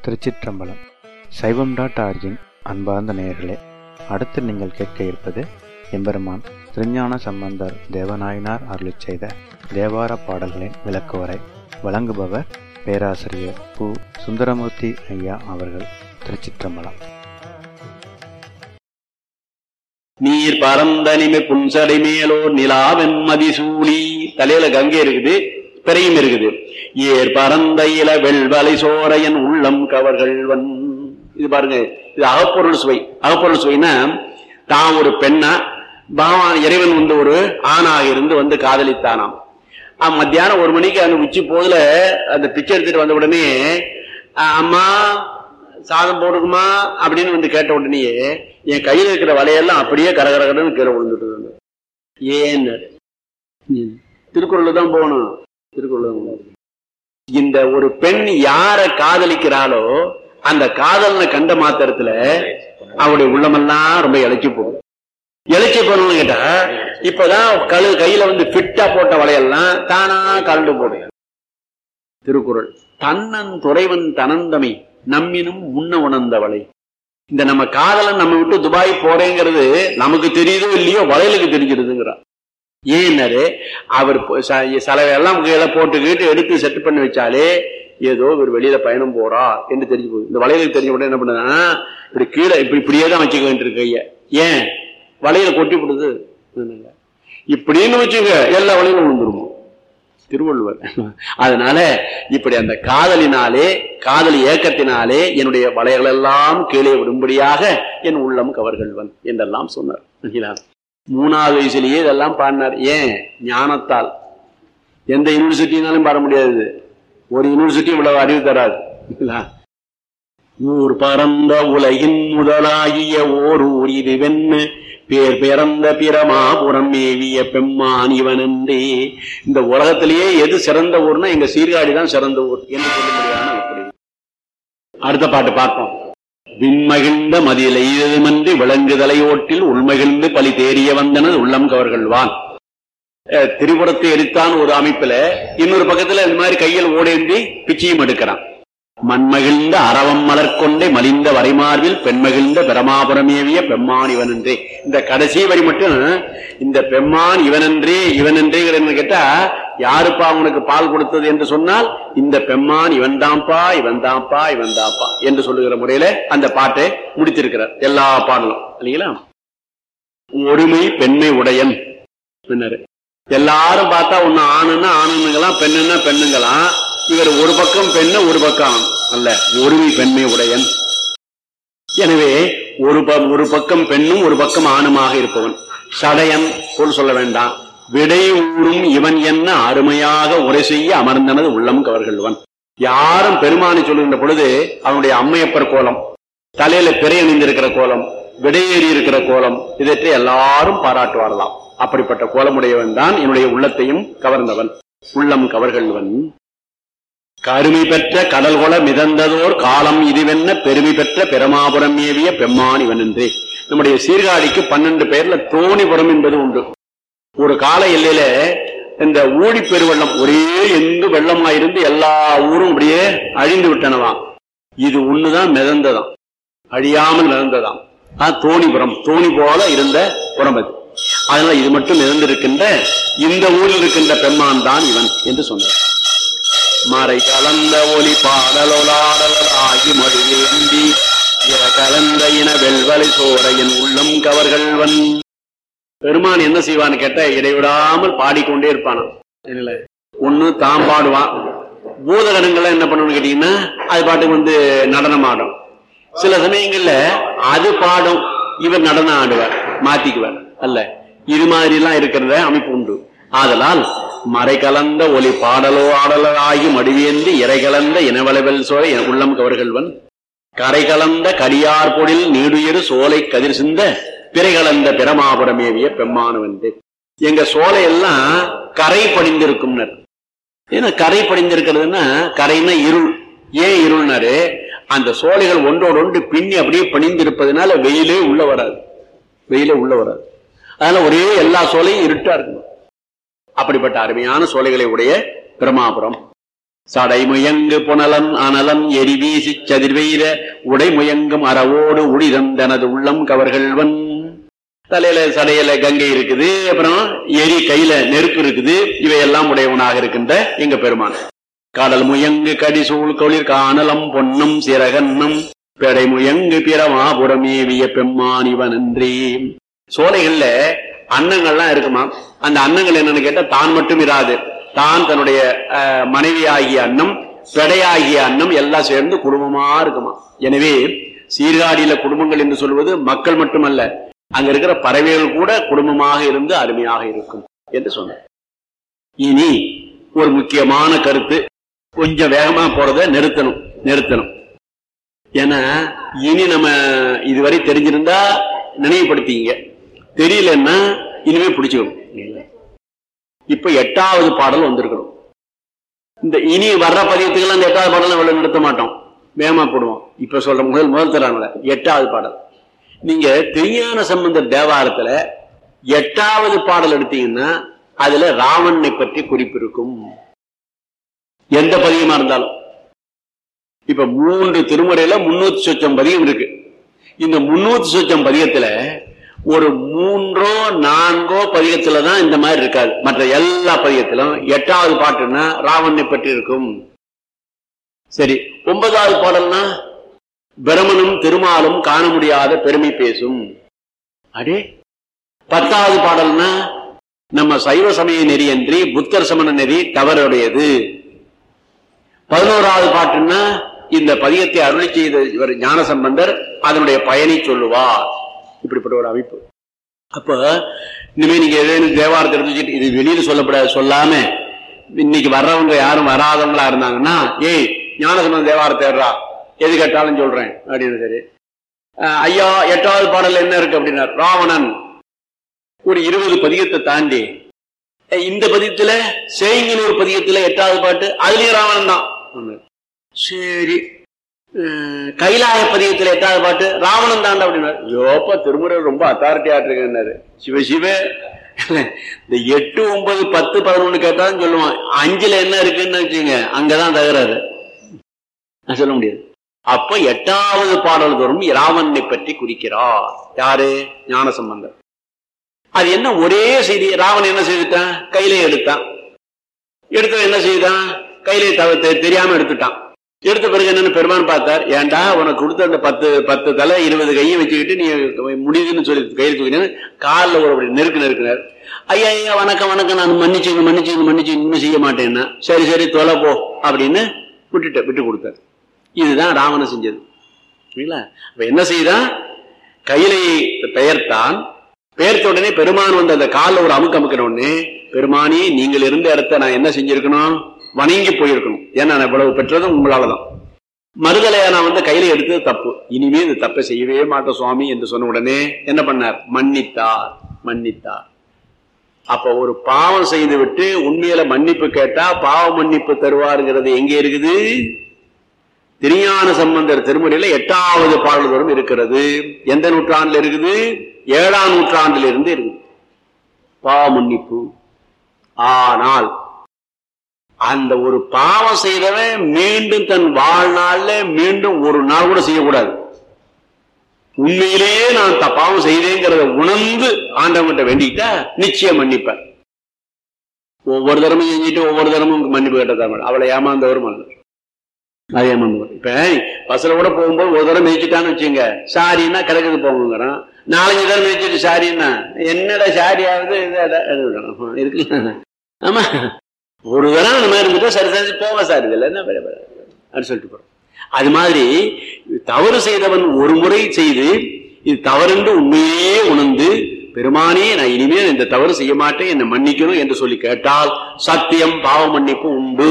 திருச்சிற்றம்பலம் சைவம் dot origin அன்பார்ந்த நேயர்களே அடுத்து நீங்கள் கேட்க இருப்பது எம்பெருமான் திருஞான சம்பந்தர் தேவநாயனார் அருளிச் செய்த தேவார பாடல்களின் விளக்குவரை வழங்குபவர் பேராசிரியர் பு சுந்தரமூர்த்தி ஐயா அவர்கள் திருச்சிற்றம்பலம் நீர் பரந்தனிமை புன்சடை மேலோர் நிலாவென் மதிசூலி தலையில கங்கை இருக்குது பிறையும் இருக்குது ஏர் பரந்த இல வெள்வலை சோரையன் உள்ளம் கவர்கள்வன் இது பாருங்க இது அகப்பொருள் சுவை அகப்பொருள் சுவைனா தான் ஒரு பெண்ணா பகவான் இறைவன் வந்து ஒரு ஆணாக இருந்து வந்து காதலித்தானாம் அஹ் மத்தியானம் ஒரு மணிக்கு அந்த உச்சி போதுல அந்த பிச்சை எடுத்துட்டு வந்த உடனே அஹ் அம்மா சாதம் போடுக்குமா அப்படின்னு வந்து கேட்ட உடனேயே என் கையில் இருக்கிற வலையெல்லாம் அப்படியே கரகரகரன்னு கீழே விழுந்துட்டு ஏன்னு திருக்குறள் தான் போகணும் திருக்குறள் தான் போகணும். இந்த ஒரு பெண் யார காதலிக்கிறாளோ அந்த காதலனை கண்ட மாத்திரத்துல அவருடைய உள்ளமெல்லாம் ரொம்ப இழைச்சி போகும் இழைச்சி போகணும்னு கேட்டா இப்பதான் கழு கையில வந்து ஃபிட்டா போட்ட வலையெல்லாம் தானா கலண்டு போடும் திருக்குறள் தன்னன் துறைவன் தனந்தமை நம்மினும் முன்ன உணர்ந்தவளை இந்த நம்ம காதலன் நம்ம விட்டு துபாய் போறேங்கிறது நமக்கு தெரியுதோ இல்லையோ வளையலுக்கு தெரிஞ்சிருதுங்கிறார் ஏன்னாரு அவர் போ- ச- செலவையெல்லாம் கீழே போட்டுக்கிட்டு எடுத்து செட் பண்ணி வச்சாலே ஏதோ ஒரு வெளியில பயணம் போறா என்று தெரிஞ்சு போகுது இந்த வளையலுக்கு தெரிஞ்ச உடனே என்ன பண்ணுதுன்னா இப்படி கீழே இப்படி இப்படியே தான் வச்சுக்க வேண்டியிருக்கு கைய ஏன் வளையல கொட்டி விடுது இப்படின்னு வச்சுக்க எல்லா வளையலும் விழுந்துருமோ திருவள்ளுவர் அதனால இப்படி அந்த காதலினாலே காதல் ஏக்கத்தினாலே என்னுடைய வலைகள் எல்லாம் கீழே விடும்படியாக என் உள்ளம் கவர்கள்வன் என்றெல்லாம் சொன்னார் சரிங்களா? மூணாவது வயசுலயே இதெல்லாம் பாடினார் ஏன் ஞானத்தால் எந்த யூனிவர்சிட்டினாலும் பாட முடியாது ஒரு யூனிவர்சிட்டி இவ்வளவு அறிவு தராது சரிங்களா? ஊர் பரந்த உலகின் முதலாகிய ஓர் ஊர் இது வெண்ணு பேர் பிறந்த பிரமாபுரம் மேவிய பெம்மான் இவனன்றே இந்த உலகத்திலேயே எது சிறந்த ஊர்னா எங்க சீர்காழி தான் சிறந்த ஊர் என்று சொல்லும்படியான எப்படி அடுத்த பாட்டு பார்ப்போம் விண்மகிழ்ந்த மதியில் எய்ததுமன்றி விளங்குதலை ஓட்டில் உள்மகிழ்ந்து பலி தேறிய வந்தனது உள்ளம் கவர்கள்வான் அஹ், திரிபுரத்தை எரித்தான் ஒரு அமைப்புல இன்னொரு பக்கத்துல இந்த மாதிரி கையில் ஓடேந்தி பிச்சையும் எடுக்கிறான் மண்மகிழ்ந்த அரவம் மலர் கொண்டே மலிந்த வரைமார்பில் பெண்மகிழ்ந்த பிரமாபுரமேவிய பெம்மான் இவனன்றே இந்த கடைசி வரி மட்டும் இந்த பெம்மான் இவனன்றே இவனன்றேங்கிற என்ன கேட்டா யாருப்பா உனக்கு பால் கொடுத்தது என்று சொன்னால் இந்த பெம்மான் இவன் தான்ப்பா இவன் தான்ப்பா இவன் தான்ப்பா என்று சொல்லுகிற முறையில அந்த பாட்டை முடித்திருக்கிறார் எல்லா பாடலும் இல்லைங்களா ஒருமை பெண்மை உடையன் பின்னரு எல்லாரும் பார்த்தா ஒண்ணு ஆணுன்னா ஆணுங்களாம் பெண்ணுன்னா பெண்ணுங்களாம் இவர் ஒரு பக்கம் பெண்ணு ஒரு பக்கம் ஆண். அல்ல ஒருமை பெண்மை உடையன் எனவே ஒரு ப- ஒரு பக்கம் பெண்ணும் ஒரு பக்கம் ஆணுமாக இருப்பவன் சடையன் போல் சொல்ல வேண்டாம் விடை ஊறும் இவன் என்ன அருமையாக உரை செய்ய அமர்ந்தனது உள்ளம் கவர்கள்வன் யாரும் பெருமானை சொல்லுகின்ற பொழுது அவனுடைய அம்மையப்பர் கோலம் தலையில பிறை அணிந்திருக்கிற கோலம் விடையேறி இருக்கிற கோலம் இதற்றை எல்லாரும் பாராட்டுவாரலாம் அப்படிப்பட்ட கோலமுடையவன் தான் என்னுடைய உள்ளத்தையும் கவர்ந்தவன் உள்ளம் கவர்கள்வன் கருமை பெற்ற கடல் கொல மிதந்ததோர் காலம் இதுவென்ன பெருமை பெற்ற பெருமாபுரம் ஏவிய பெம்மான் இவன் என்றே நம்முடைய சீர்காழிக்கு பன்னெண்டு பேர்ல தோணிபுரம் என்பது உண்டு ஒரு கால எல்லையில இந்த ஊழி பெருவெள்ளம் ஒரே எங்கு வெள்ளமாயிருந்து எல்லா ஊரும் அப்படியே அழிந்து விட்டனவாம் இது ஒண்ணுதான் மிதந்ததாம் அழியாமல் மிதந்ததாம் அதான் தோணிபுரம் தோணி போல இருந்த புறம் அது அதனால இது மட்டும் மிதந்திருக்கின்ற இந்த ஊரில் இருக்கின்ற பெம்மான் தான் இவன் என்று சொன்னார் மறை கலந்த ஒலி பாடலோலாடலாகி மடுவேந்தி இர கலந்த இன வெல்வலை சோரையன் உள்ளம் கவர்கள்வன் பெருமான் என்ன செய்வான்னு கேட்டா இடைவிடாமல் பாடிக்கொண்டே இருப்பானாம் இல்ல ஒண்ணு தான் பாடுவான் பூதகணங்கள்லாம் என்ன பண்ணணும்னு கேட்டீங்கன்னா அது பாட்டுக்கு வந்து நடனம் ஆடும் சில சமயங்கள்ல அது பாடும் இவர் நடனம் ஆடுவார் மாத்திக்குவார் அல்ல இது மாதிரி எல்லாம் இருக்கிறத அமைப்பு உண்டு ஆதலால் மறை கலந்த ஒலி பாடலோ ஆடலோ ஆகி மடிவேந்தி இறை கலந்த இனவளவல் சோலை என் உள்ளம் கவர்கள்வன் கரை கலந்த கடியார் பொழில் நீடுயிரு சோலை கதிர் சிந்த பிறை கலந்த பிரமாபுரமேவிய பெம்மானவன்று எங்க சோலை எல்லாம் கரை படிந்திருக்கும்னர் ஏன்னா கரை படிந்திருக்கிறதுன்னா கரைன்னா இருள் ஏன் இருள்னாரு அந்த சோலைகள் ஒன்றோடு ஒன்று பின்னி அப்படியே பணிந்திருப்பதனால வெயிலே உள்ள வராது வெயிலே உள்ள வராது அதனால ஒரே எல்லா சோலையும் இருட்டா இருக்கணும் அப்படிப்பட்ட அருமையான சோலைகளை உடைய பிரமாபுரம் சடைமுயங்கு புனலன் அனலன் எரிவீசி சதிர்வெய்த உடைமுயங்கும் அறவோடு உடிதந்தனது உள்ளம் கவர்கள்வன் தலையில சடையில கங்கை இருக்குது அப்புறம் எரி கையில நெருப்பு இருக்குது இவையெல்லாம் உடையவனாக இருக்கின்ற எங்க பெருமான் கடல் முயங்கு கடிசூழ் கொளிர் காணலம் பொன்னும் சிறகன்னும் பெடை முயங்கு பிறமாபுரமேவிய பெம்மான் இவனன்றி சோலைகள்ல அன்னங்கள்லாம் இருக்குமா அந்த அன்னங்கள் என்னன்னு கேட்டா தான் மட்டும் இராது தான் தன்னுடைய அஹ், மனைவியாகிய அன்னம் பெடையாகிய அன்னம் எல்லாம் சேர்ந்து குடும்பமா இருக்குமா எனவே சீர்காழியில குடும்பங்கள் என்று சொல்வது மக்கள் மட்டுமல்ல அங்க இருக்கிற பறவைகள் கூட குடும்பமாக இருந்து அருமையாக இருக்கும் என்று சொன்னார் இனி ஒரு முக்கியமான கருத்து கொஞ்சம் வேகமா போறத நிறுத்தணும் நிறுத்தணும் ஏன்னா இனி நம்ம இதுவரை தெரிஞ்சிருந்தா நினைவுபடுத்திங்க தெரியலன்னா இனிமே பிடிச்சுக்கணும் இப்ப எட்டாவது பாடல் வந்திருக்கணும் இந்த இனி வர்ற பதியத்துக்கெல்லாம் இந்த எட்டாவது பாடல் இவ்வளவு நிறுத்த மாட்டோம் வேகமா போடுவோம் இப்ப சொல்ற முதல் முதல் தராங்கள எட்டாவது பாடல் நீங்க திருஞான சம்பந்தர் தேவாரத்துல எட்டாவது பாடல் எடுத்தீங்கன்னா அதுல ராவணனை பற்றி குறிப்பு இருக்கும் எந்த பதியமா இருந்தாலும் இப்ப மூன்று திருமுறையில முன்னூத்தி சொச்சம் பதியம் இருக்கு இந்த முன்னூத்தி சொச்சம் பதியத்துல ஒரு மூன்றோ நான்கோ பதியத்துல தான் இந்த மாதிரி இருக்காது மற்ற எல்லா பதியத்திலும் எட்டாவது பாட்டுன்னா ராவணனை பற்றி இருக்கும் சரி ஒன்பதாவது பாடல்னா பிரமனும் திருமாலும் காண முடியாத பெருமை பேசும் அடே பத்தாவது பாடல்னா நம்ம சைவ சமய நெறி அன்றி புத்தர் சமண நெறி தவறுடையது பதினோராவது பாட்டுன்னா இந்த பதியத்தை அருளி செய்த இவர் ஞானசம்பந்தர் அதனுடைய பயனை சொல்லுவார் இப்படிப்பட்ட ஒரு அமைப்பு அப்ப இனிமே நீங்க ஏதேனும் தேவாரத்தை எடுத்து வச்சுட்டு இது வெளியில சொல்லப்படாது சொல்லாம இன்னைக்கு வர்றவங்க யாரும் வராதவங்களா இருந்தாங்கன்னா ஏய் ஞானசம்பந்தம் தேவாரத்தை ஏறா எது கேட்டாலும் சொல்றேன் அப்படின்னு சரி அஹ் ஐயா எட்டாவது பாடல் என்ன இருக்கு அப்படின்னா ராவணன் ஒரு இருபது பதியத்தை தாண்டி அஹ் இந்த பதியத்துல சேங்கின் ஒரு பதியத்துல எட்டாவது பாட்டு அதுலயும் ராவணன் தான் ஒண்ணு. சரி அஹ் கைலாய பதியத்துல எட்டாவது பாட்டு ராவணன் தாண்டா அப்படின்னாரு யோப்பா திருமுறை ரொம்ப அத்தாரிட்டியா இருக்குன்னாரு சிவ சிவ இந்த எட்டு ஒன்பது பத்து பதினொன்னு கேட்டாலும் சொல்லுவான் அஞ்சுல என்ன இருக்குன்னு வச்சுங்க அங்கதான் தகராறு நான் சொல்ல முடியாது அப்ப எட்டாவது பாடல் தோறும் ராவணனை பற்றி குறிக்கிறார் யாரு ஞான சம்பந்தர் அது என்ன ஒரே செய்தி ராவணன் என்ன செய்துட்டான் கையிலே எடுத்தான் எடுத்து என்ன செய்தான் கையிலே தவ- தெ- தெரியாம எடுத்துட்டான் எடுத்த பிறகு என்னன்னு பெருமான் பார்த்தார் ஏன்டா உனக்கு கொடுத்த அந்த பத்து பத்து தலை இருபது கையை வச்சுக்கிட்டு நீ முடியுதுன்னு சொல்லி கையில் தூக்கினு காலில் ஒரு அப்படி நெருக்கு நெருக்கினார் ஐயா ஐயா வணக்கம் வணக்கம் நான் மன்னிச்சுங்க மன்னிச்சுங்க மன்னிச்சு இன்னும் செய்ய மாட்டேன்னா சரி சரி தொலை போ அப்படின்னு விட்டுட்ட விட்டு கொடுத்தார் இதுதான் ராவணன் செஞ்சது சரிங்களா அப்ப என்ன செய்தான் கையிலை பெயர்த்தான் பெயர்த்த உடனே பெருமான் வந்து அந்த காலில் ஒரு அமுக்கு அமுக்கின உடனே பெருமானி நீங்கள் இருந்த இடத்த நான் என்ன செஞ்சிருக்கணும் வணங்கி போயிருக்கணும் ஏன்னா நான் இவ்வளவு பெற்றதும் உங்களாலதான் மறுதலையா நான் வந்து கையில எடுத்தது தப்பு இனிமே இந்த தப்பை செய்யவே மாட்டோம் சுவாமி என்று சொன்ன உடனே என்ன பண்ணார் மன்னித்தார் மன்னித்தார் அப்ப ஒரு பாவம் செய்து விட்டு உண்மையில மன்னிப்பு கேட்டா பாவ மன்னிப்பு தருவாருங்கிறது எங்க இருக்குது திருஞான சம்பந்தர் திருமுறையில எட்டாவது பாடல் வரும் இருக்கிறது எந்த நூற்றாண்டுல இருக்குது ஏழாம் நூற்றாண்டில் இருந்து இருக்குது பாவ மன்னிப்பு ஆனால் அந்த ஒரு பாவம் செய்தவன் மீண்டும் தன் வாழ்நாள்ல மீண்டும் ஒரு நாள் கூட செய்யக்கூடாது உண்மையிலேயே நான் த- பாவம் செய்தேங்கிறத உணர்ந்து ஆண்டவன்கிட்ட வேண்டிக்கிட்டா நிச்சயம் மன்னிப்பேன் ஒவ்வொரு தரமும் செஞ்சுட்டு ஒவ்வொரு தரமும் மன்னிப்பு கேட்டதான் அவளை ஏமாந்தவரும் அல்ல அது ஏமாந்தவர் இப்ப பஸ்ல கூட போகும்போது ஒரு தடவை மிதிச்சுட்டான்னு வச்சுங்க சாரின்னா கிடக்குது போங்கிறான் நாலஞ்சு தடவை மிதிச்சுட்டு சாரின்னா என்னடா சாரி ஆகுது இதடா, இது இருக்குல்ல ஆமா ஒரு தடவை அந்த மாதிரி இருந்துட்டா சரி சரி போக சார் இதுல என்ன பெரிய பெரிய அப்படின்னு சொல்லிட்டு போறோம் அது மாதிரி தவறு செய்தவன் ஒரு முறை செய்து இது தவறென்று உண்மையே உணர்ந்து பெருமானே நான் இனிமேல் இந்த தவறு செய்ய மாட்டேன் என்னை மன்னிக்கணும் என்று சொல்லி கேட்டால் சத்தியம் பாவ மன்னிப்பு உண்டு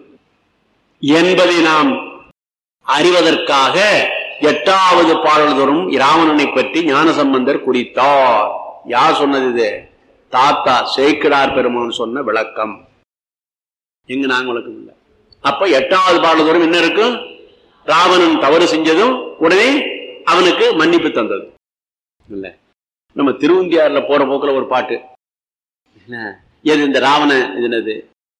என்பதை நாம் அறிவதற்காக எட்டாவது பாடல் தோறும் இராவணனை பற்றி ஞானசம்பந்தர் குறித்தார் யார் சொன்னது இது தாத்தா சேக்கிடார் பெருமான் சொன்ன விளக்கம் எங்க நாங்க விளக்கம் இல்லை அப்ப எட்டாவது பாடல் தோறும் என்ன இருக்கும் ராவணன் தவறு செஞ்சதும் உடனே அவனுக்கு மன்னிப்பு தந்தது இல்ல நம்ம திருவந்தியார்ல போற போக்குல ஒரு பாட்டு என்ன? எது இந்த ராவண இது என்னது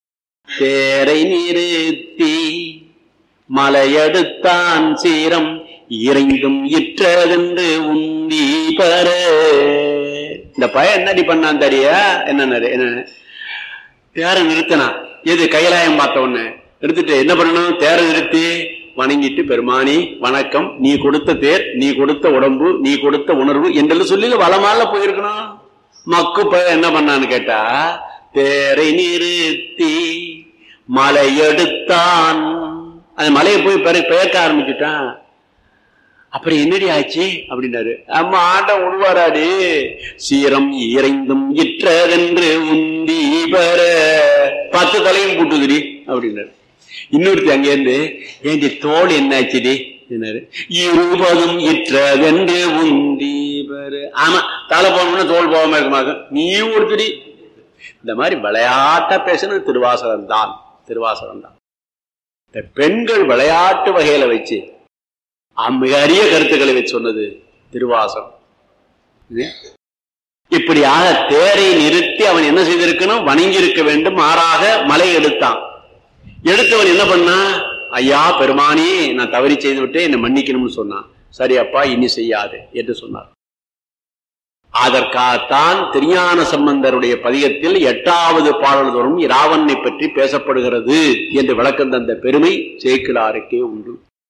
தேரை நிறுத்தி மலையடுத்தான் சீரம் இறைந்தும் இற்றதென்று உந்தி பர இந்த பையன் என்னடி பண்ணான் தெரியா என்ன என்ன தேரை நிறுத்தினா எது கைலாயம் பார்த்த உடனே நிறுத்திட்டு என்ன பண்ணணும் தேரை நிறுத்தி வணங்கிட்டு பெருமானி வணக்கம் நீ கொடுத்த தேர் நீ கொடுத்த உடம்பு நீ கொடுத்த உணர்வு என்றெல்லாம் சொல்லி வளமால போயிருக்கணும் மக்கு பையன் என்ன பண்ணான்னு கேட்டா தேரை நிறுத்தி மலை எடுத்தான் அந்த மலையை போய் பெற- பெயர்க்க ஆரம்பிச்சுட்டான் அப்புறம் என்னடி ஆச்சு அப்படின்னாரு அம்மா ஆட்டம் உருவாராடி சீரம் இறைந்தும் இற்றதென்று உந்தி பெற பத்து தலையும் கூட்டுதுடி அப்படின்னாரு இன்னொருத்தி அங்கேருந்து ஏண்டி தோல் என்னாச்சுடி என்னாரு இருபதும் இற்றதென்று உந்தி பெற ஆமா தலை போகணும்னா தோல் போகாம இருக்குமாக்க நீ ஒருத்தடி இந்த மாதிரி விளையாட்டா பேசுனது திருவாசகம் தான் திருவாசகம் தான் இந்த பெண்கள் விளையாட்டு வகையில வச்சு அம் மிக அரிய கருத்துக்களை வச்சு சொன்னது திருவாசகம் இது. இப்படியாக தேரை நிறுத்தி அவன் என்ன செய்திருக்கணும் வணங்கி இருக்க வேண்டும் மாறாக மலை எடுத்தான் எடுத்தவன் என்ன பண்ணா ஐயா பெருமானி நான் தவறி செய்து விட்டு என்னை மன்னிக்கணும்னு சொன்னான் சரி அப்பா இனி செய்யாது என்று சொன்னார் அதற்காகத்தான் திருஞான சம்பந்தருடைய பதிகத்தில் எட்டாவது பாடல் தோறும் இராவணனை பற்றி பேசப்படுகிறது என்று விளக்கம் தந்த பெருமை சேக்கிலாருக்கே உண்டு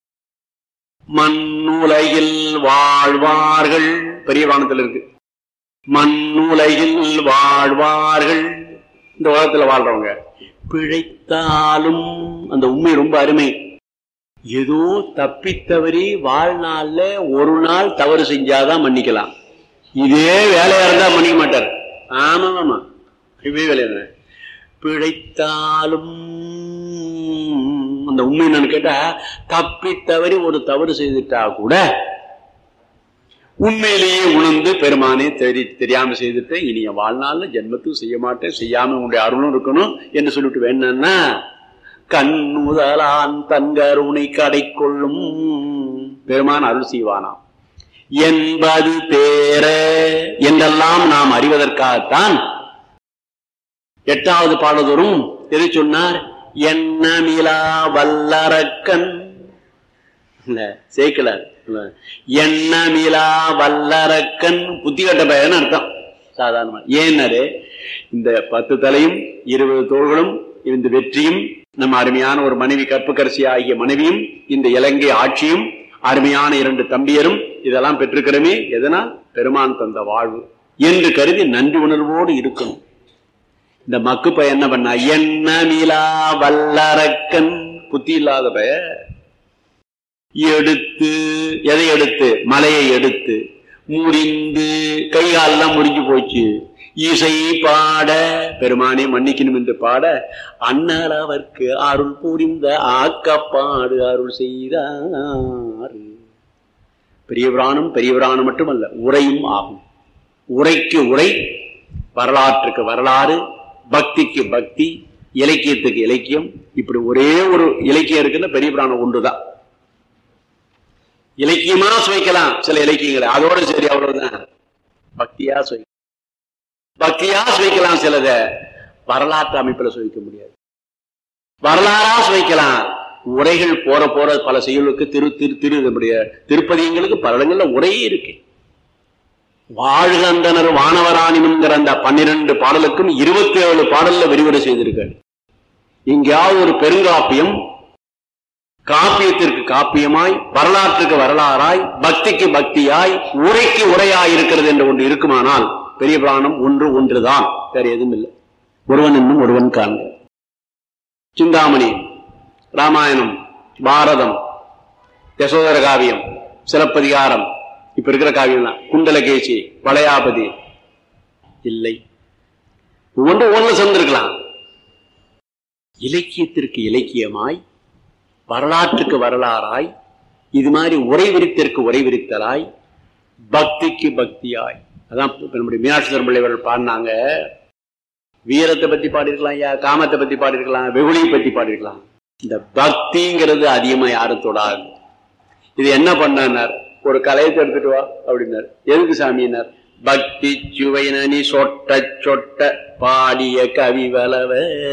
மண்ணுலகில் வாழ்வார்கள் பெரிய வானத்தில் இருக்கு மண்ணுலகில் வாழ்வார்கள் இந்த உலகத்துல வாழ்றவங்க பிழைத்தாலும் அந்த உண்மை ரொம்ப அருமை ஏதோ தப்பித்தவறி வாழ்நாள்ல ஒரு நாள் தவறு செஞ்சாதான் மன்னிக்கலாம் இதே வேலையா இருந்தா மன்னிக்க மாட்டார் ஆமா ஆமா இதே வேலையா பிழைத்தாலும் அந்த உண்மை என்னன்னு கேட்டா தப்பி தவறி ஒரு தவறு செய்துட்டா கூட உண்மையிலேயே உணர்ந்து பெருமானே தெரி தெரியாம செய்துட்டு இனி என் வாழ்நாள்ல ஜென்மத்துக்கு செய்ய மாட்டேன் செய்யாம உன்னுடைய அருளும் இருக்கணும் என்று சொல்லிட்டு வேணும்னா கண் முதலான் தங்கருணை கடை கொள்ளும் பெருமான் அருள் செய்வானாம் என்பது தேர என்றெல்லாம் நாம் அறிவதற்காகத்தான் எட்டாவது பாடதோறும் எது சொன்னார் எண்ணமிலா வல்லரக்கன் இல்ல சேர்க்கலார் எண்ணமிலா வல்லரக்கன் புத்தி கட்ட பயன் அர்த்தம் சாதாரணமா ஏன்னாரு இந்த பத்து தலையும் இருபது தோள்களும் இந்த வெற்றியும் நம்ம அருமையான ஒரு மனைவி கற்புக்கரசி ஆகிய மனைவியும் இந்த இலங்கை ஆட்சியும் அருமையான இரண்டு தம்பியரும் இதெல்லாம் பெற்றிருக்கிறோமே எதனால் பெருமான் தந்த வாழ்வு என்று கருதி நன்றி உணர்வோடு இருக்கணும் இந்த மக்கு பையன் என்ன பண்ணா எண்ணமிலா வல்லரக்கன் புத்தி இல்லாத பய எடுத்து எதை எடுத்து மலையை எடுத்து முறிந்து கை காலெல்லாம் முறிஞ்சு போச்சு இசை பாட பெருமானே மன்னிக்கணும் என்று பாட அண்ணல் அவர்க்கு அருள் புரிந்த ஆக்கப்பாடு அருள் செய்தார் பெரிய புராணம் பெரிய புராணம் மட்டுமல்ல உரையும் ஆகும் உரைக்கு உரை வரலாற்றுக்கு வரலாறு பக்திக்கு பக்தி இலக்கியத்துக்கு இலக்கியம் இப்படி ஒரே ஒரு இலக்கியம் இருக்குன்னா பெரிய புராணம் ஒன்றுதான் இலக்கியமா சுவைக்கலாம் சில இலக்கியங்களை அதோட சரி அவ்வளவுதான் பக்தியா சுவை பக்தியா சுவைக்கலாம் சிலத வரலாற்று அமைப்புல சுவைக்க முடியாது வரலாறா சுவைக்கலாம் உரைகள் போற போற பல செயலுக்கு திரு திரு திரு நம்முடைய திருப்பதியங்களுக்கு பல இடங்கள்ல உரையே இருக்கு வாழ்கந்தனர் வானவராணிமன்கிற அந்த பன்னிரண்டு பாடலுக்கும் இருபத்தி ஏழு பாடல்ல விரிவுரை செய்திருக்காரு எங்கேயாவது ஒரு பெருங்காப்பியம் காப்பியத்திற்கு காப்பியமாய் வரலாற்றுக்கு வரலாறாய் பக்திக்கு பக்தியாய் உரைக்கு உரையாய் இருக்கிறது என்று ஒன்று இருக்குமானால் பெரிய புராணம் ஒன்று ஒன்றுதான் வேற எதுவும் இல்லை ஒருவன் இன்னும் ஒருவன் காண்க சிந்தாமணி ராமாயணம் பாரதம் யசோதர காவியம் சிலப்பதிகாரம் இப்ப இருக்கிற காவியம் தான் குண்டலகேசி வளையாபதி இல்லை ஒவ்வொன்று ஒன்று சேர்ந்திருக்கலாம் இலக்கியத்திற்கு இலக்கியமாய் வரலாற்றுக்கு வரலாறாய் இது மாதிரி உரை விரித்திற்கு உரை விரித்தலாய் பக்திக்கு பக்தியாய் அதான் இப்ப நம்முடைய மீனாட்சி தர்மபிள்ளைவர்கள் பாடினாங்க வீரத்தை பத்தி பாடிருக்கலாம் ஐயா காமத்தை பத்தி பாடிருக்கலாம் வெகுளியை பத்தி பாடிருக்கலாம் இந்த பக்திங்கிறது அதிகமா யாரும் தொடாது இது என்ன பண்ணார் ஒரு கலையத்தை எடுத்துட்டு வா அப்படின்னார் எதுக்கு சாமியினார் பக்தி சுவைனி சொட்ட சொட்ட பாடிய கவி வளவ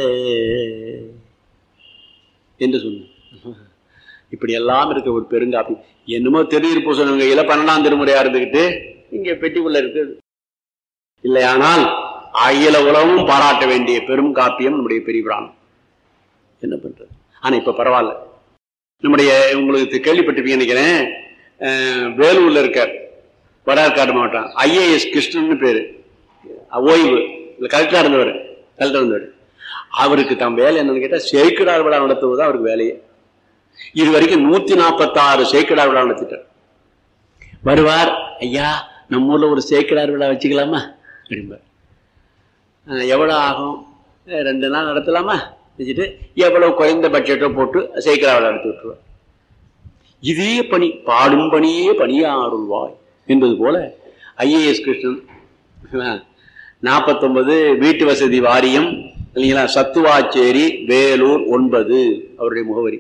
என்று சொன்ன இப்படி எல்லாம் இருக்க ஒரு பெருங்காப்பி என்னமோ தெரிவிப்பு சொன்னவங்க கையில பன்னெண்டாம் திருமுறையா இருந்துகிட்டு இங்க பெட்டிக்குள்ள இருக்குது இல்லையானால் அகில உலகமும் பாராட்ட வேண்டிய பெரும் காப்பியம் நம்முடைய பெரிய பிராணம் என்ன பண்றது ஆனா இப்ப பரவாயில்ல நம்முடைய உங்களுக்கு கேள்விப்பட்டிருப்பீங்க நினைக்கிறேன் அஹ், வேலூர்ல இருக்கார் வடார்காடு மாவட்டம் ஐஏஎஸ் கிருஷ்ணன் பேரு ஓய்வு இல்ல கலெக்டரா இருந்தவர் கலெக்டர் இருந்தவர் அவருக்கு தம் வேலை என்னன்னு கேட்டா சேக்கிடார் விழா நடத்துவது அவருக்கு வேலையே இது வரைக்கும் நூத்தி நாற்பத்தாறு சேக்கிடார் விழா நடத்திட்டார் வருவார் ஐயா நம்ம ஊர்ல ஒரு சேக்கிடார் விழா வச்சுக்கலாமா அப்படிம்பார் அஹ், எவ்வளவு ஆகும் அஹ், ரெண்டு நாள் நடத்தலாமா வச்சுட்டு எவ்வளவு குறைந்த பட்ஜெட்டோ போட்டு சேக்கிடார் விழா நடத்தி விட்டுருவார் இதே பணி பாடும் பணியே பணியாருள்வாய் என்பது போல ஐஏஎஸ் கிருஷ்ணன் நாற்பத்தொன்பது வீட்டு வசதி வாரியம் இல்லைங்களா சத்துவாச்சேரி வேலூர் ஒன்பது அவருடைய முகவரி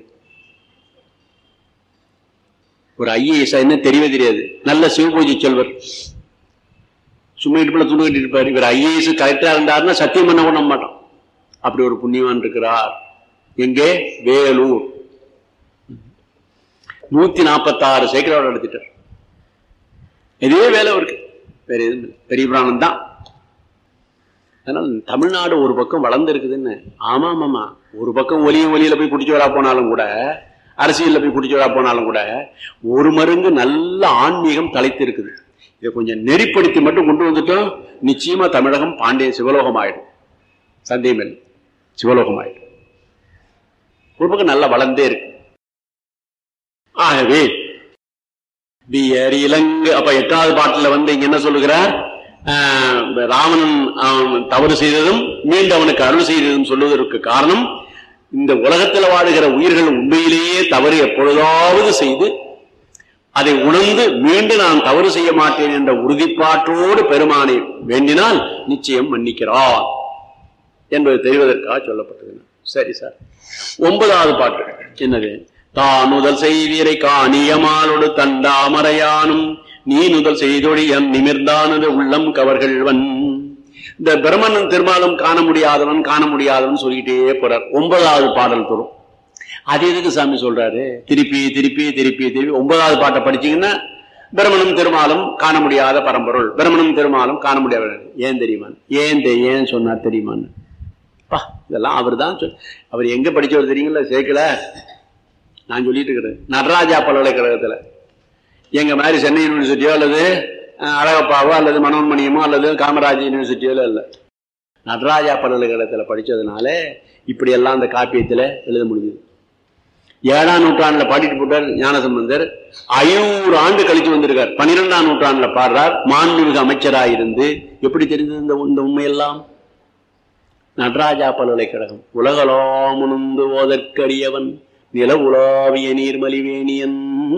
ஒரு ஐஏஎஸ் என்ன தெரியவே தெரியாது நல்ல சிவபூஜை செல்வர் சும்மா இடுப்புல துணி கட்டிட்டு இருப்பாரு இவர் ஐஏஎஸ் கலெக்டரா இருந்தாருன்னா சத்தியம் பண்ண கூட நம்ப மாட்டோம் அப்படி ஒரு புண்ணியவான் இருக்கிறார் எங்கே வேலூர் நூத்தி நாற்பத்தாறு சைக்கிளோட நடத்திட்டார் இதே வேலை இருக்கு வேற எதுவும் இல்லை. பெரிய பிராணம் தான் அதனால தமிழ்நாடு ஒரு பக்கம் வளர்ந்து இருக்குதுன்னு ஆமா ஆமாமா ஒரு பக்கம் ஒலியும் ஒலியில போய் குடிச்சவரா போனாலும் கூட அரசியல்ல போய் குடிச்சவரா போனாலும் கூட ஒரு மருங்கு நல்ல ஆன்மீகம் தலைத்து இருக்குது இதை கொஞ்சம் நெறிப்படுத்தி மட்டும் கொண்டு வந்துட்டோம் நிச்சயமா தமிழகம் பாண்டிய சிவலோகம் ஆயிடும் சந்தேகம் இல்லை சிவலோகம் ஆயிடும் ஒரு பக்கம் நல்லா வளர்ந்தே இருக்கு ஆகவே வியர் இலங்கு அப்ப எட்டாவது பாட்டுல வந்து இங்க என்ன சொல்லுகிறார் ஆஹ், ராவணன் அவன் தவறு செய்ததும் மீண்டும் அவனுக்கு அருள் செய்ததும் சொல்லுவதற்கு காரணம் இந்த உலகத்துல வாழுகிற உயிர்கள் உண்மையிலேயே தவறு எப்பொழுதாவது செய்து அதை உணர்ந்து மீண்டும் நான் தவறு செய்ய மாட்டேன் என்ற உறுதிப்பாட்டோடு பெருமானை வேண்டினால் நிச்சயம் மன்னிக்கிறார் என்பது தெரிவதற்காக சொல்லப்பட்டது சரி சார் ஒன்பதாவது பாட்டு என்னது தான் முதல் செய்வீரை காணியமாலோடு தண்டாமரையானும் நீ முதல் செய்தொழியன் நிமிர்ந்தானது உள்ளம் கவர்கள்வன் இந்த பிரம்மனும் திருமாலும் காண முடியாதவன் காண முடியாதவன் சொல்லிக்கிட்டே போறார் ஒன்பதாவது பாடல் தரும் அது எதுக்கு சாமி சொல்றாரு திருப்பி திருப்பி திருப்பி திருப்பி ஒன்பதாவது பாட்டை படிச்சீங்கன்னா பிரமணம் திருமாலும் காண முடியாத பரம்பொருள் பிரமணம் திருமாலும் காண முடியாத ஏன் தெரியுமா ஏன் தெ- ஏன் சொன்னார் தெரியுமான்னு பா இதெல்லாம் அவர் தான் சொல் அவர் எங்க படிச்சவர் தெரியுங்களா சேர்க்கல நான் சொல்லிட்டு இருக்கிறேன் நடராஜா பல்கலைக்கழகத்துல எங்க மாதிரி சென்னை யூனிவர்சிட்டியோ அல்லது அஹ், அழகப்பாவோ அல்லது மனோன்மணியமோ அல்லது காமராஜ் யூனிவர்சிட்டியோ இல்ல நடராஜா பல்கலைக்கழகத்துல படிச்சதுனால இப்படி எல்லாம் அந்த காப்பியத்துல எழுத முடியுது ஏழாம் நூற்றாண்டுல பாடிட்டு போட்டார் ஞானசம்பந்தர் ஐநூறு ஆண்டு கழிச்சு வந்திருக்கார் பன்னிரெண்டாம் நூற்றாண்டுல பாடுறார் மாண்புமிகு அமைச்சராக இருந்து எப்படி தெரிந்தது இந்த இந்த உண்மையெல்லாம் நடராஜா பல்கலைக்கழகம் உலகலாமுணந்து ஓதற்கரியவன் நில உலாவிய நீர்மலிவேணியன்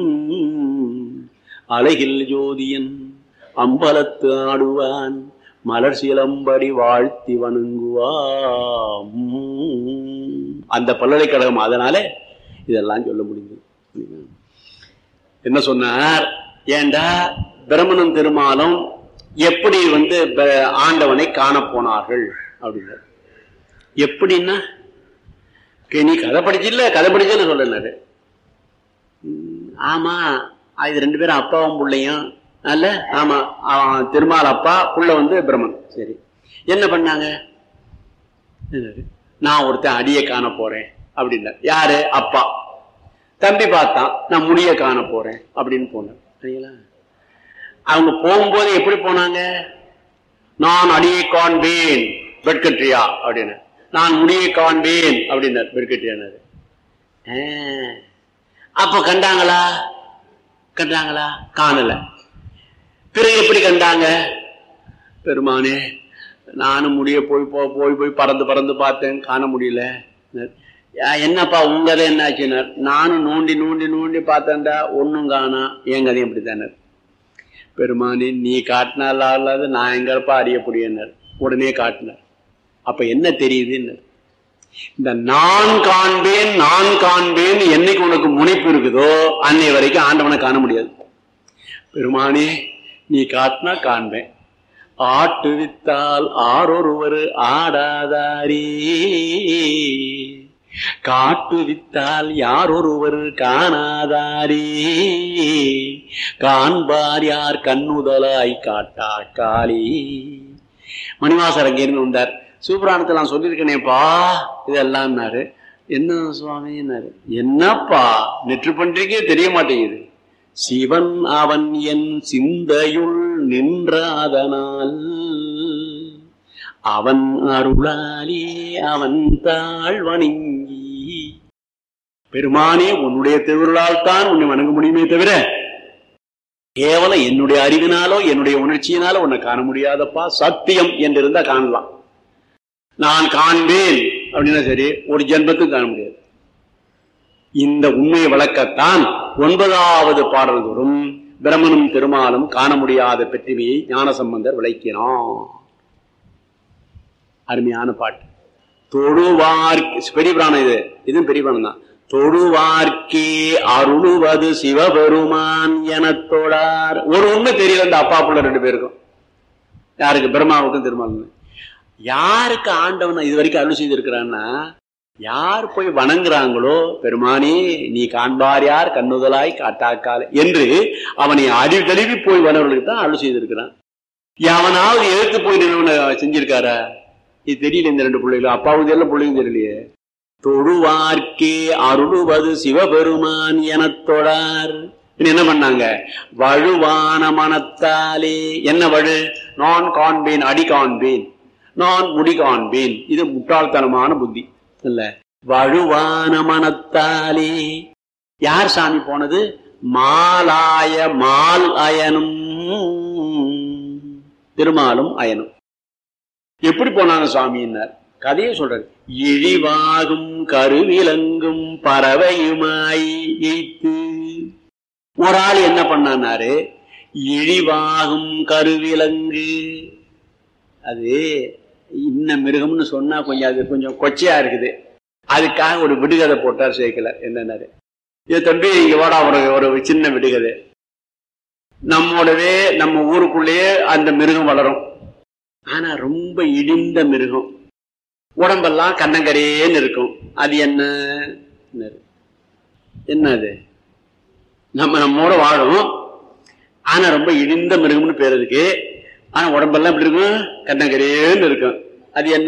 அழகில் ஜோதியன் அம்பலத்து ஆடுவான் மலர் சிலம்படி வாழ்த்தி வணங்குவாம் அந்த பல்கலைக்கழகம் அதனாலே இதெல்லாம் சொல்ல முடியுது என்ன சொன்னார் ஏண்டா பிரமணம் திருமாலும் எப்படி வந்து ப- ஆண்டவனை காண போனார்கள் அப்படின்னாரு எப்படின்னா கே, நீ கதை படிச்சில்ல கதை படிச்சல சொல்லனாரு ம், ஆமா அது ரெண்டு பேரும் அப்பாவும் பிள்ளையும் அல்ல ஆமா அவன் திருமால் அப்பா புள்ள வந்து பிரம்மன் சரி என்ன பண்ணாங்க என்னது? நான் ஒருத்தன் அடியை காண போறேன் அப்படின்னார் யாரு அப்பா தம்பி பார்த்தான் நான் முடிய காண போறேன் அப்படின்னு போனார் சரிங்களா அவங்க போகும்போது எப்படி போனாங்க நான் அடியை காண்பேன் வெட்கட்ரியா அப்படின்னு நான் முடியை காண்பேன் அப்படின்னார் வெட்கட்ரியானாரு ஆ. அப்போ கண்டாங்களா கண்டாங்களா காணல பிறகு எப்படி கண்டாங்க பெருமானே நானும் முடிய போய் போ- போய் போய் பறந்து பறந்து பார்த்தேன் காண முடியல "யா, என்னப்பா உங்க கதை என்னாச்சுன்னார் நானும் நோண்டி நோண்டி நோண்டி பார்த்தேன்டா ஒன்னும் காணா என் கதையும் அப்படித்தானே பெருமானே நீ காட்டினால அல்லாது நான் எங்கப்பா அறியக்கூடியனர் உடனே காட்டினார் அப்ப என்ன தெரியுதுன்னு இந்த நான் காண்பேன் நான் காண்பேன் என்னைக்கு உனக்கு முனைப்பு இருக்குதோ அன்னை வரைக்கும் ஆண்டவனை காண முடியாது பெருமானே நீ காட்டினா காண்பேன் ஆட்டுவித்தால் ஆரொருவர் ஆடாதாரே காட்டுவித்தால் யாரொருவர் காணாதாரே காண்பார் யார் கண்ணுதலாய் காட்டா காளி மணிவாசர் அங்கிருந்து வந்தார் சிவபுராணத்தை நான் சொல்லியிருக்கேனேப்பா இதெல்லாம்னாரு என்ன சுவாமின்னாரு என்னப்பா நெற்று பண்றீங்க தெரிய மாட்டேங்குது சிவன் அவன் என் சிந்தையுள் நின்றாதனால் அவன் அருளாலே அவன் தாழ் வணங்கி பெருமானே உன்னுடைய திருவிழால் தான் உன்னை வணங்க முடியுமே தவிர கேவலம் என்னுடைய அறிவினாலோ என்னுடைய உணர்ச்சியினாலோ உன்னை காண முடியாதப்பா சத்தியம் என்று இருந்தா காணலாம் நான் காண்பேன் அப்படின்னா சரி ஒரு ஜென்மத்துக்கு காண முடியாது இந்த உண்மையை விளக்கத்தான் ஒன்பதாவது பாடல் தோறும் பிரம்மனும் பெருமாளும் காண முடியாத பெற்றுமையை ஞானசம்பந்தர் விளக்கினான் அருமையான பாட்டு தொழுவார் பெரிய பிராணம் இது இதுவும் பெரிய பிராணம் தான் தொழுவார்க்கே அருளுவது சிவபெருமான் என தொழார் ஒரு உண்மை தெரியல இந்த அப்பா புள்ள ரெண்டு பேருக்கும் யாருக்கு பிரம்மாவுக்கும் திருமாலும் யாருக்கு ஆண்டவன் இது வரைக்கும் அருள் செய்திருக்கிறான்னா யார் போய் வணங்குறாங்களோ பெருமானே நீ காண்பார் யார் கண்ணுதலாய் காட்டாக்கால் என்று அவனை அறிவு தழுவி போய் வனவர்களுக்கு தான் அருள் செய்திருக்கிறான் அவனாவது எழுத்து போய் நிறுவன செஞ்சிருக்காரா இது தெரியல இந்த ரெண்டு பிள்ளைகளும் அப்பாவுக்கு எல்லாம் பிள்ளைங்க தெரியலையே தொழுவார்க்கே அருளுவது சிவபெருமான் என தொழார் என்ன பண்ணாங்க வழுவான மனத்தாலே என்ன வழு நான் காண்பேன் அடி காண்பேன் நான் முடி காண்பேன் இது முட்டாள்தனமான புத்தி இல்ல வழுவான மனத்தாலே யார் சாமி போனது மாலாய மால் அயனும் திருமாலும் அயனும் எப்படி போனாங்க சுவாமின்னார் கதையை சொல்றாரு இழிவாகும் கருவிலங்கும் பறவையுமாய் எய்த்து ஒரு ஆள் என்ன பண்ணாரு இழிவாகும் கருவிலங்கு அது இன்ன மிருகம்னு சொன்னா கொஞ்சம் அது கொஞ்சம் கொச்சையா இருக்குது அதுக்காக ஒரு விடுகதை போட்டார் சேர்க்கல என்னன்னாரு இது தம்பி இங்க வாடா ஒரு ஒரு சின்ன விடுகதை நம்மோடவே நம்ம ஊருக்குள்ளேயே அந்த மிருகம் வளரும் ஆனா ரொம்ப இடிந்த மிருகம் உடம்பெல்லாம் கண்ணங்கரேன்னு இருக்கும் அது என்ன என்ன அது நம்ம நம்மோட வாழும் ஆனா ரொம்ப இடிந்த மிருகம்னு பேர் இருக்கு ஆனா உடம்பெல்லாம் எப்படி இருக்கும் கண்ணங்கரேன்னு இருக்கும் அது என்ன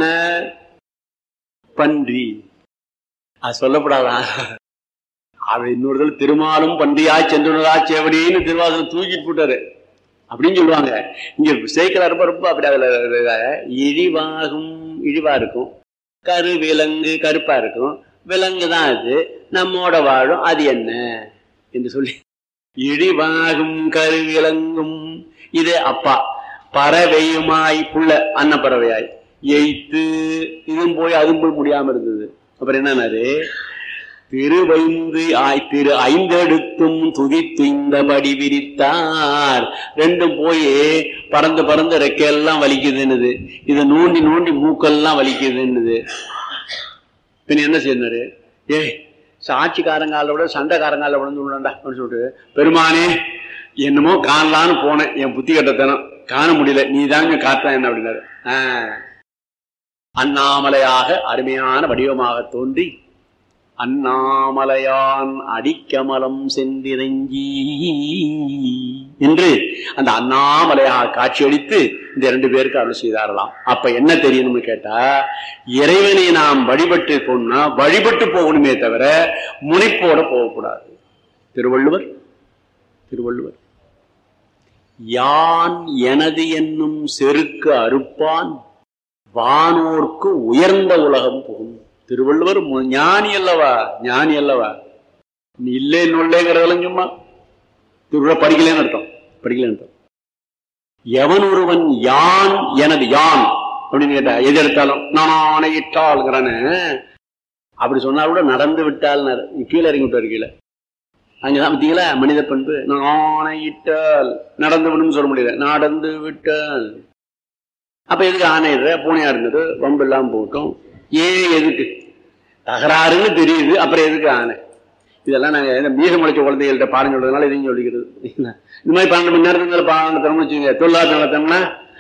பன்றி அது சொல்லப்படாதா அவர் இன்னொரு தடவை திருமாலும் பன்றியா சென்றுனதா சேவடின்னு திருவாசகம் தூக்கிட்டு போட்டாரு அப்படின்னு சொல்லுவாங்க இங்க சேர்க்கல ரொம்ப ரொம்ப அப்படி அதுல இழிவாகும் இழிவா இருக்கும் கரு விலங்கு கருப்பா இருக்கும் விலங்கு தான் அது நம்மோட வாழும் அது என்ன என்று சொல்லி இழிவாகும் கரு விலங்கும் இது அப்பா பறவையுமாய் புள்ள அன்னப்பறவையாய் எய்த்து இதுவும் போய் அதுவும் போய் முடியாம இருந்தது அப்புறம் என்னன்னாரு திருவைந்து ஆய் திரு ஐந்தெடுத்தும் துதித்து இந்தபடி விரித்தார் ரெண்டும் போய் பறந்து பறந்து ரெக்கையெல்லாம் வலிக்குதுன்னுது இதை நோண்டி நோண்டி மூக்கெல்லாம் வலிக்குதுன்னுது பின் என்ன செய்யறாரு ஏ சாட்சிக்காரங்கால விட சண்டைக்காரங்கால விழுந்து விடண்டா அப்படின்னு சொல்லிட்டு பெருமானே என்னமோ காணலான்னு போனேன் என் புத்தி கட்டத்தனம் காண முடியல நீ தாங்க காட்டலாம் என்ன அப்படின்னாரு ஆஹ் அண்ணாமலையாக அருமையான வடிவமாக தோன்றி அண்ணாமலையான் அடிக்கமலம் சென்றிறங்கி என்று அந்த அண்ணாமலையாக காட்சியளித்து இந்த இரண்டு பேருக்கு அருள் செய்தாரலாம் அப்ப என்ன தெரியணும்னு கேட்டா இறைவனை நாம் வழிபட்டு போனா வழிபட்டு போகணுமே தவிர முனைப்போட போகக்கூடாது திருவள்ளுவர் திருவள்ளுவர் யான் எனது என்னும் செருக்கு அறுப்பான் வானோர்க்கு உயர்ந்த உலகம் புகும் திருவள்ளுவர் ஞானி அல்லவா ஞானி அல்லவா நீ இல்லை நொல்லைங்கிறதெல்லாம் சும்மா திருவிழா படிக்கலன்னு அர்த்தம் படிக்கலன்னு அர்த்தம் எவன் ஒருவன் யான் எனது யான் அப்படின்னு கேட்டா எது எடுத்தாலும் நான் ஆணையிட்டாள்ங்கிறானு அப்படி சொன்னா கூட நடந்து விட்டால் கீழே இறங்கி விட்டார் கீழே அங்கதான் பார்த்தீங்களா மனித பண்பு நான் ஆணையிட்டால் நடந்து விடும் சொல்ல முடியல நடந்து விட்டால் அப்ப எதுக்கு ஆணையிடுற பூனையா இருந்தது வம்பு எல்லாம் போட்டோம் ஏன் எதுக்கு தகராறுன்னு தெரியுது அப்புறம் எதுக்கு ஆணை இதெல்லாம் நாங்க இந்த மீச முளைச்ச குழந்தைகள்ட்ட பாடம் சொல்றதுனால இதையும் சொல்லிக்கிறது இந்த மாதிரி பன்னெண்டு மணி நேரத்துக்கு மேல பாடம் தரணும் வச்சுங்க தொழிலாளர் நடத்தோம்னா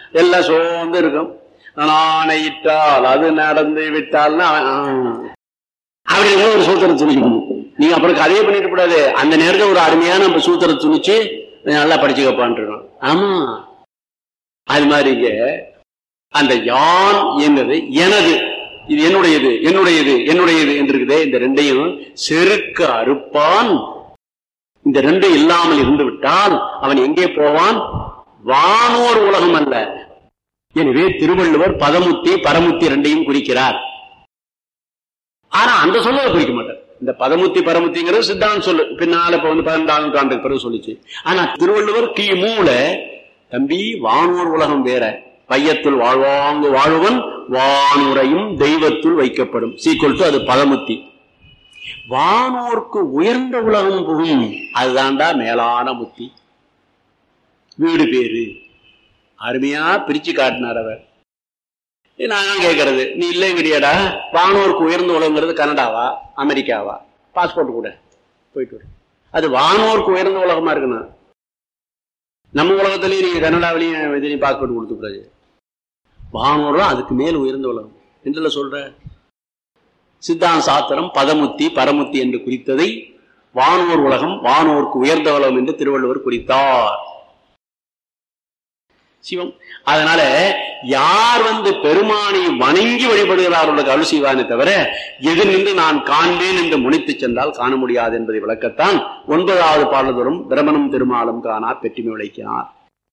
எல்லாம் சோர்ந்து இருக்கும் நாணையிட்டால் அது நடந்து விட்டால்னா அவன், ஆ. அப்படி ஒரு சூத்திரம் துணிக்கணும் நீங்க அப்புறம் கதையை பண்ணிட்டு கூடாது அந்த நேரத்துல ஒரு அருமையான நம்ம சூத்திரம் துணிச்சு நல்லா படிச்சுக்கப்பான் ஆமா அது மாதிரி இங்க அந்த யான் என்பது எனது இது என்னுடையது என்னுடையது என்னுடையது என்று இருக்குதே இந்த ரெண்டையும் செருக்க அறுப்பான் இந்த ரெண்டும் இல்லாமல் இருந்து விட்டால் அவன் எங்கே போவான் வானோர் உலகம் அல்ல எனவே திருவள்ளுவர் பதமுத்தி பரமுத்தி ரெண்டையும் குறிக்கிறார் ஆனா அந்த சொல்ல குறிக்க மாட்டார் இந்த பதமுத்தி பரமுத்திங்கிறது சித்தாந்த சொல்லு பின்னால இப்ப வந்து பதினெண்டாம் நூற்றாண்டுக்கு பிறகு சொல்லிச்சு ஆனா திருவள்ளுவர் கி மூல தம்பி வானோர் உலகம் வேற வையத்துள் வாழ்வாங்கு வாழ்வன் வானுரையும் தெய்வத்துள் வைக்கப்படும் சீக்குவல் டு அது பதமுத்தி வானோர்க்கு உயர்ந்த உலகம் புகும் அதுதான்டா மேலான முத்தி வீடு பேரு அருமையா பிரிச்சு காட்டினார் அவர் நான் கேட்கறது நீ இல்லைங்கிறியாடா வானோருக்கு உயர்ந்த உலகங்கிறது கனடாவா அமெரிக்காவா பாஸ்போர்ட் கூட போயிட்டு வரும் அது வானோருக்கு உயர்ந்த உலகமா இருக்கணும் நம்ம உலகத்திலயும் நீங்க கனடாவிலையும் இதுலயும் பாஸ்போர்ட் கொடுத்துக்கூடாது வானோர் தான் அதுக்கு மேல் உயர்ந்த உலகம் என்றுல சொல்ற சித்தாந்த சாத்திரம் பதமுத்தி பரமுத்தி என்று குறித்ததை வானோர் உலகம் வானோருக்கு உயர்ந்த உலகம் என்று திருவள்ளுவர் குறித்தார் சிவம் அதனால யார் வந்து பெருமானை வணங்கி வழிபடுகிறார்களோ அருள் செய்வானே தவிர எது நின்று நான் காண்பேன் என்று முனைத்து சென்றால் காண முடியாது என்பதை விளக்கத்தான் ஒன்பதாவது பாடல் தோறும் பிரமணம் திருமாலும் காணா பெற்றுமை விளைக்கிறார்